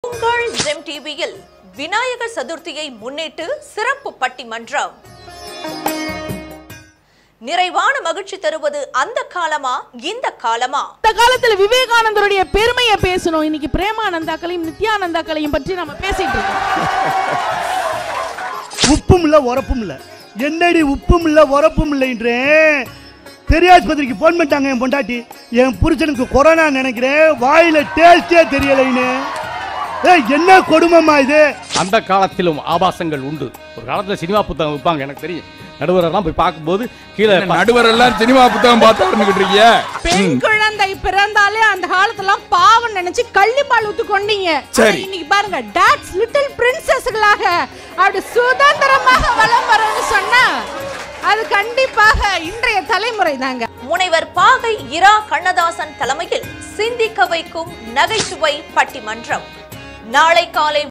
உங்கள் ஜெம் டிவியில் விநாயகர் சதுர்த்தியை முன்னிட்டு சிறப்பு பட்டிமன்றம் நிறைவான மகிழ்ச்சி தருவது அந்த காலமா இந்த காலமா இந்த காலத்துல விவேகானந்தருடைய பெருமையை பேசணும் இன்னைக்கு பிரேமானந்தாக்களையும் நித்யானந்தாக்களையும் பற்றி நம்ம பேசிட்டு இருக்கோம் உப்பும் இல்ல உரப்பும் இல்ல என்னடி உப்பும் இல்ல உரப்பும் இல்லைன்றேன் பெரியாஸ்பத்திரிக்கு ஃபோன் பண்ணிட்டாங்க என் பொண்டாட்டி என் புருஷனுக்கு கொரோனா நினைக்கிறேன் வாயில டேஸ்டே தெரியலைன்னு ஏய் என்ன கொடுமைமா இது அந்த காலத்திலும் ஆபாசங்கள் உண்டு ஒரு காலத்துல சினிமா புத்தகம் விற்பாங்க எனக்கு தெரியும் நடுவரெல்லாம் போய் பார்க்கும்போது கீழே நடுவர் எல்லாம் சினிமா புத்தகம் பார்த்தாருன்னு இருக்கீங்க பெண் குழந்தை பிறந்தாலே அந்த காலத்துல பாவம் நினைச்சு கள்ளிப்பால் ஊத்து கொண்டீங்க சரி. ஆனா இன்னைக்கு பாருங்க டாட்ஸ் லிட்டில் பிரின்சஸ்களாக அப்படி சுதந்திரமாக வலம் வரணும்னு சொன்னா அது கண்டிப்பாக இன்றைய தலைமுறை தாங்க முனைவர் பாகை இரா கண்ணதாசன் தலைமையில் சிந்திக்க வைக்கும் நகைச்சுவை பட்டிமன்றம் நாளை காலை